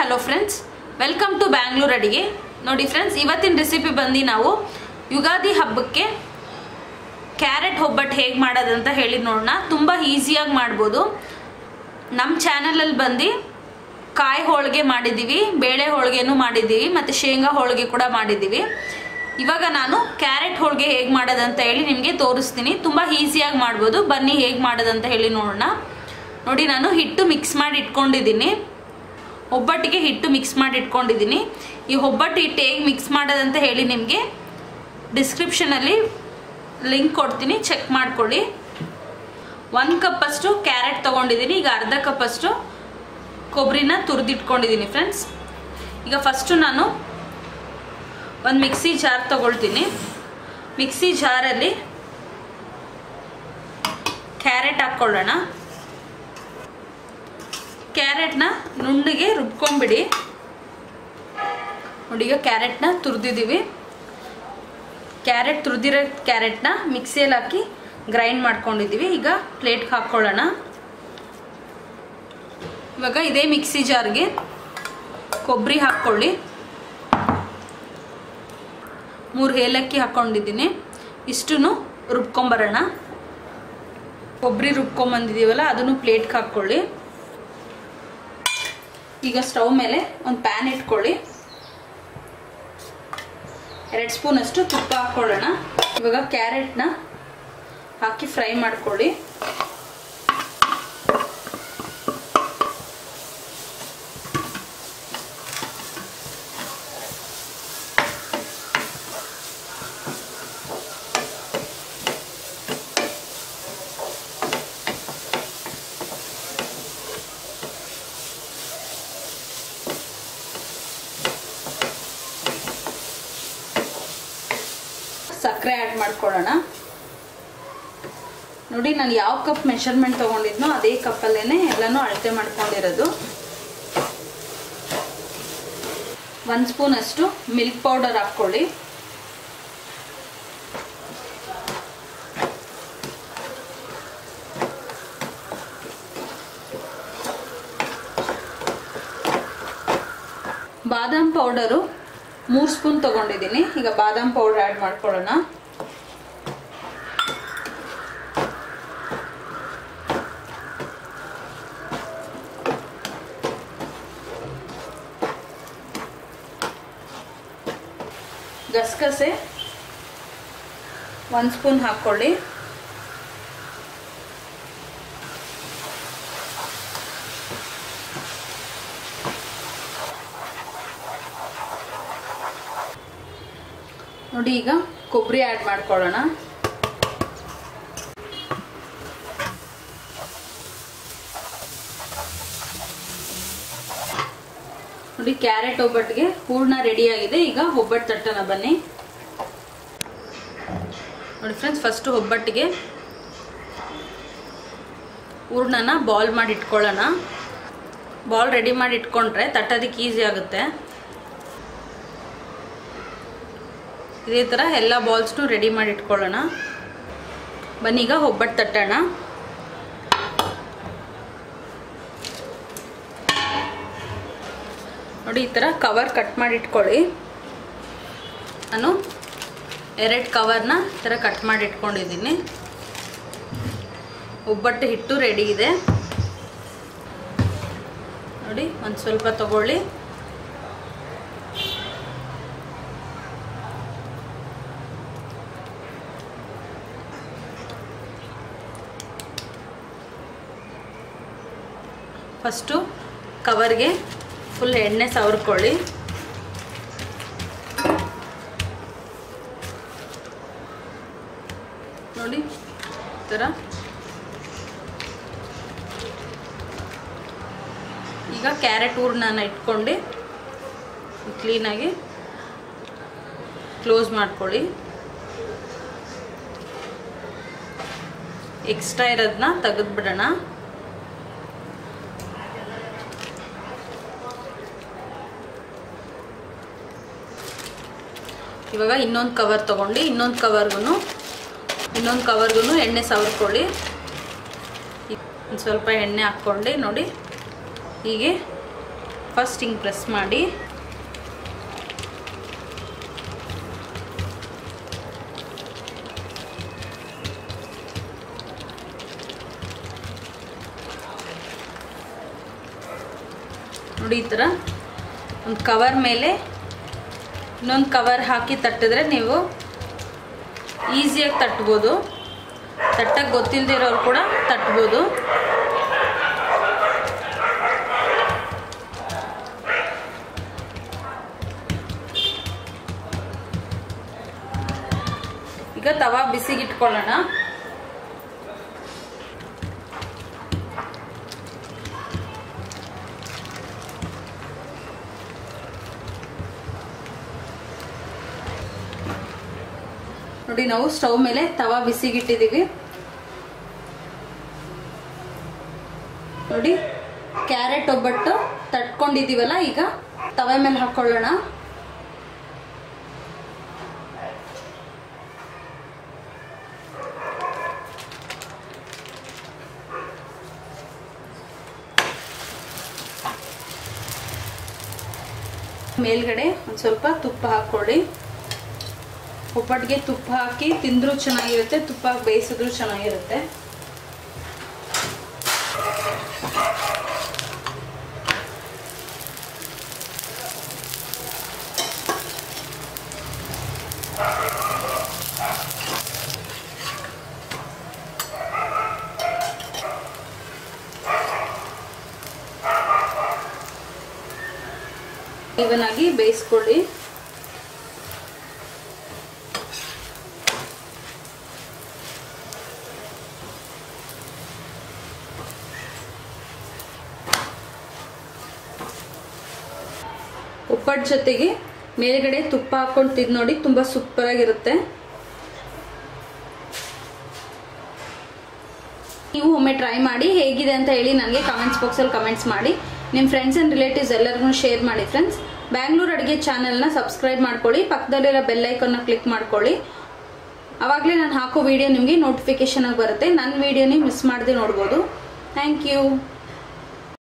hello friends welcome to Bangalore ಅಡಿಗೆ ನೋಡಿ friends ಇವತ್ತಿನ ರೆಸಿಪಿ ಬಂದು ನಾವು ಯುಗಾದಿ ಹಬ್ಬಕ್ಕೆ ಕ್ಯಾರೆಟ್ ಒಬ್ಬಟ್ಟು ಹೇಗೆ ಮಾಡೋದಂತ ಹೇಳಿ ನೋಡೋಣ ತುಂಬ ಈಸಿಯಾಗಿ ಮಾಡ್ಬೋದು ನಮ್ಮ ಚಾನಲಲ್ಲಿ ಬಂದು ಕಾಯಿ ಹೋಳಿಗೆ ಮಾಡಿದ್ದೀವಿ ಬೇಳೆ ಹೋಳಿಗೆನೂ ಮಾಡಿದ್ದೀವಿ ಮತ್ತು ಶೇಂಗಾ ಹೋಳಿಗೆ ಕೂಡ ಮಾಡಿದ್ದೀವಿ ಇವಾಗ ನಾನು ಕ್ಯಾರೆಟ್ ಹೋಳಿಗೆ ಹೇಗೆ ಮಾಡೋದಂತ ಹೇಳಿ ನಿಮಗೆ ತೋರಿಸ್ತೀನಿ ತುಂಬ ಈಸಿಯಾಗಿ ಮಾಡ್ಬೋದು ಬನ್ನಿ ಹೇಗೆ ಮಾಡೋದಂತ ಹೇಳಿ ನೋಡೋಣ ನೋಡಿ ನಾನು ಹಿಟ್ಟು ಮಿಕ್ಸ್ ಮಾಡಿ ಇಟ್ಕೊಂಡಿದ್ದೀನಿ ಒಬ್ಬಟ್ಟಿಗೆ ಹಿಟ್ಟು ಮಿಕ್ಸ್ ಮಾಡಿ ಇಟ್ಕೊಂಡಿದ್ದೀನಿ ಈ ಒಬ್ಬಟ್ಟು ಹಿಟ್ಟು ಹೇಗೆ ಮಿಕ್ಸ್ ಮಾಡೋದಂತ ಹೇಳಿ ನಿಮಗೆ ಡಿಸ್ಕ್ರಿಪ್ಷನಲ್ಲಿ ಲಿಂಕ್ ಕೊಡ್ತೀನಿ ಚೆಕ್ ಮಾಡ್ಕೊಳ್ಳಿ ಒಂದು ಕಪ್ಪಷ್ಟು ಕ್ಯಾರೆಟ್ ತೊಗೊಂಡಿದ್ದೀನಿ ಈಗ ಅರ್ಧ ಕಪ್ಪಷ್ಟು ಕೊಬ್ಬರಿನ ತುರಿದಿಟ್ಕೊಂಡಿದ್ದೀನಿ ಫ್ರೆಂಡ್ಸ್ ಈಗ ಫಸ್ಟು ನಾನು ಒಂದು ಮಿಕ್ಸಿ ಜಾರ್ ತೊಗೊಳ್ತೀನಿ ಮಿಕ್ಸಿ ಜಾರಲ್ಲಿ ಕ್ಯಾರೆಟ್ ಹಾಕ್ಕೊಳ್ಳೋಣ ಕ್ಯಾರೆಟ್ನ ನುಣ್ಣಗೆ ರುಬ್ಕೊಂಬಿಡಿ ನೋಡಿ ಈಗ ಕ್ಯಾರೆಟ್ನ ತುರಿದಿದ್ದೀವಿ ಕ್ಯಾರೆಟ್ ತುರಿದಿರೋ ಕ್ಯಾರೆಟ್ನ ಮಿಕ್ಸಿಯಲ್ಲಿ ಹಾಕಿ ಗ್ರೈಂಡ್ ಮಾಡ್ಕೊಂಡಿದ್ದೀವಿ ಈಗ ಪ್ಲೇಟ್ಗೆ ಹಾಕ್ಕೊಳ್ಳೋಣ ಇವಾಗ ಇದೇ ಮಿಕ್ಸಿ ಜಾರ್ಗೆ ಕೊಬ್ಬರಿ ಹಾಕ್ಕೊಳ್ಳಿ ಮೂರು ಏಲಕ್ಕಿ ಹಾಕ್ಕೊಂಡಿದ್ದೀನಿ ಇಷ್ಟೂ ರುಬ್ಕೊಂಬರೋಣ ಕೊಬ್ಬರಿ ರುಬ್ಕೊಂಬಂದಿದ್ದೀವಲ್ಲ ಅದನ್ನು ಪ್ಲೇಟ್ಗೆ ಹಾಕ್ಕೊಳ್ಳಿ ಈಗ ಸ್ಟವ್ ಮೇಲೆ ಒಂದು ಪ್ಯಾನ್ ಇಟ್ಕೊಳ್ಳಿ ಎರಡು ಸ್ಪೂನ್ ಅಷ್ಟು ತುಪ್ಪ ಹಾಕ್ಕೊಳ್ಳೋಣ ಇವಾಗ ಕ್ಯಾರೆಟ್ನ ಹಾಕಿ ಫ್ರೈ ಮಾಡ್ಕೊಳ್ಳಿ ಸಕ್ಕರೆ ಆ್ಯಡ್ ಮಾಡ್ಕೊಳ್ಳೋಣ ನೋಡಿ ನಾನು ಯಾವ ಕಪ್ ಮೆಷರ್ಮೆಂಟ್ ತೊಗೊಂಡಿದ್ನೋ ಅದೇ ಕಪ್ಪಲ್ಲೇ ಎಲ್ಲನೂ ಅಳತೆ ಮಾಡ್ಕೊಂಡಿರೋದು ಒಂದು ಸ್ಪೂನ್ ಅಷ್ಟು ಮಿಲ್ಕ್ ಪೌಡರ್ ಹಾಕ್ಕೊಳ್ಳಿ ಬಾದಾಮ್ ಪೌಡರು ಮೂರು ಸ್ಪೂನ್ ತೊಗೊಂಡಿದ್ದೀನಿ ಈಗ ಬಾದಾಮ್ ಪೌಡರ್ ಆ್ಯಡ್ ಮಾಡ್ಕೊಳ್ಳೋಣ ಗಸಗಸೆ ಒಂದು ಸ್ಪೂನ್ ಹಾಕ್ಕೊಳ್ಳಿ ನೋಡಿ ಈಗ ಕೊಬ್ಬರಿ ಆ್ಯಡ್ ಮಾಡ್ಕೊಳ್ಳೋಣ ನೋಡಿ ಕ್ಯಾರೆಟ್ ಒಬ್ಬಟ್ಟಿಗೆ ಹೂರ್ಣ ರೆಡಿ ಆಗಿದೆ ಈಗ ಒಬ್ಬಟ್ಟು ತಟ್ಟೋಣ ಬನ್ನಿ ನೋಡಿ ಫ್ರೆಂಡ್ಸ್ ಫಸ್ಟು ಒಬ್ಬಟ್ಟಿಗೆ ಹೂರ್ಣನ ಬಾಲ್ ಮಾಡಿ ಇಟ್ಕೊಳ್ಳೋಣ ಬಾಲ್ ರೆಡಿ ಮಾಡಿ ಇಟ್ಕೊಂಡ್ರೆ ತಟ್ಟೋದಕ್ಕೆ ಈಸಿ ಆಗುತ್ತೆ ಇದೇ ಥರ ಎಲ್ಲ ಬಾಲ್ಸ್ನು ರೆಡಿ ಮಾಡಿ ಇಟ್ಕೊಳ್ಳೋಣ ಬನ್ನೀಗ ಒಬ್ಬಟ್ಟು ತಟ್ಟೋಣ ನೋಡಿ ಈ ಥರ ಕವರ್ ಕಟ್ ಮಾಡಿ ಇಟ್ಕೊಳ್ಳಿ ನಾನು ಎರಡು ಕವರ್ನ ಈ ಥರ ಕಟ್ ಮಾಡಿ ಇಟ್ಕೊಂಡಿದ್ದೀನಿ ಒಬ್ಬಟ್ಟು ಹಿಟ್ಟು ರೆಡಿ ಇದೆ ನೋಡಿ ಒಂದು ಸ್ವಲ್ಪ ತಗೊಳ್ಳಿ ಫಸ್ಟು ಕವರ್ಗೆ ಫುಲ್ ಎಣ್ಣೆ ಸವರ್ಕೊಳ್ಳಿ ನೋಡಿ ಈ ಥರ ಈಗ ಕ್ಯಾರೆಟ್ ಹೂರ್ಣನ ಇಟ್ಕೊಂಡು ಕ್ಲೀನಾಗಿ ಕ್ಲೋಸ್ ಮಾಡ್ಕೊಳ್ಳಿ ಎಕ್ಸ್ಟ್ರಾ ಇರೋದನ್ನ ತೆಗೆದ್ಬಿಡೋಣ ಇವಾಗ ಇನ್ನೊಂದು ಕವರ್ ತೊಗೊಂಡು ಇನ್ನೊಂದು ಕವರ್ಗೂ ಇನ್ನೊಂದು ಕವರ್ಗೂ ಎಣ್ಣೆ ಸವರ್ಕೊಳ್ಳಿ ಒಂದು ಸ್ವಲ್ಪ ಎಣ್ಣೆ ಹಾಕ್ಕೊಂಡು ನೋಡಿ ಹೀಗೆ ಫಸ್ಟ್ ಹಿಂಗೆ ಪ್ರೆಸ್ ಮಾಡಿ ನೋಡಿ ಈ ಥರ ಒಂದು ಕವರ್ ಮೇಲೆ ಇನ್ನೊಂದು ಕವರ್ ಹಾಕಿ ತಟ್ಟಿದ್ರೆ ನೀವು ಈಸಿಯಾಗಿ ತಟ್ಬೋದು ತಟ್ಟಕ್ಕೆ ಗೊತ್ತಿಲ್ಲದೆ ಇರೋರು ಕೂಡ ತಟ್ಬೋದು ಈಗ ತವಾ ಬಿಸಿಗಿಟ್ಕೊಳ್ಳೋಣ ನೋಡಿ ನಾವು ಸ್ಟವ್ ಮೇಲೆ ತವಾ ಬಿಸಿಗಿಟ್ಟಿದ್ದೀವಿ ನೋಡಿ ಕ್ಯಾರೆಟ್ ಒಬ್ಬಟ್ಟು ತಟ್ಕೊಂಡಿದ್ದೀವಲ್ಲ ಈಗ ತವೆ ಮೇಲೆ ಹಾಕೊಳ್ಳೋಣ ಮೇಲ್ಗಡೆ ಒಂದು ಸ್ವಲ್ಪ ತುಪ್ಪ ಹಾಕೊಳ್ಳಿ ಒಬ್ಬಟ್ಟಿಗೆ ತುಪ್ಪ ಹಾಕಿ ತಿಂದ್ರೂ ಚೆನ್ನಾಗಿರುತ್ತೆ ತುಪ್ಪ ಹಾಕಿ ಬೇಯಿಸಿದ್ರು ಚೆನ್ನಾಗಿರುತ್ತೆ ಈವನ್ ಆಗಿ ಬೇಯಿಸ್ಕೊಳ್ಳಿ ಒಬ್ಬಟ್ಟು ಜೊತೆಗೆ ಮೇಲ್ಗಡೆ ತುಪ್ಪ ಹಾಕೊಂಡು ತಿಂದು ನೋಡಿ ತುಂಬ ಸೂಪರ್ ಆಗಿರುತ್ತೆ ನೀವು ಒಮ್ಮೆ ಟ್ರೈ ಮಾಡಿ ಹೇಗಿದೆ ಅಂತ ಹೇಳಿ ನನಗೆ ಕಮೆಂಟ್ಸ್ ಬಾಕ್ಸಲ್ಲಿ ಕಮೆಂಟ್ಸ್ ಮಾಡಿ ನಿಮ್ಮ ಫ್ರೆಂಡ್ಸ್ ಆ್ಯಂಡ್ ರಿಲೇಟಿವ್ಸ್ ಎಲ್ಲರಿಗೂ ಶೇರ್ ಮಾಡಿ ಫ್ರೆಂಡ್ಸ್ ಬ್ಯಾಂಗ್ಳೂರ್ ಅಡುಗೆ ಚಾನಲ್ನ ಸಬ್ಸ್ಕ್ರೈಬ್ ಮಾಡ್ಕೊಳ್ಳಿ ಪಕ್ಕದಲ್ಲಿರೋ ಬೆಲ್ ಐಕನ್ನ ಕ್ಲಿಕ್ ಮಾಡ್ಕೊಳ್ಳಿ ಅವಾಗಲೇ ನಾನು ಹಾಕೋ ವಿಡಿಯೋ ನಿಮಗೆ ನೋಟಿಫಿಕೇಶನ್ ಆಗಿ ಬರುತ್ತೆ ನನ್ನ ವಿಡಿಯೋ ನೀವು ಮಿಸ್ ಮಾಡದೆ ನೋಡ್ಬೋದು ಥ್ಯಾಂಕ್ ಯು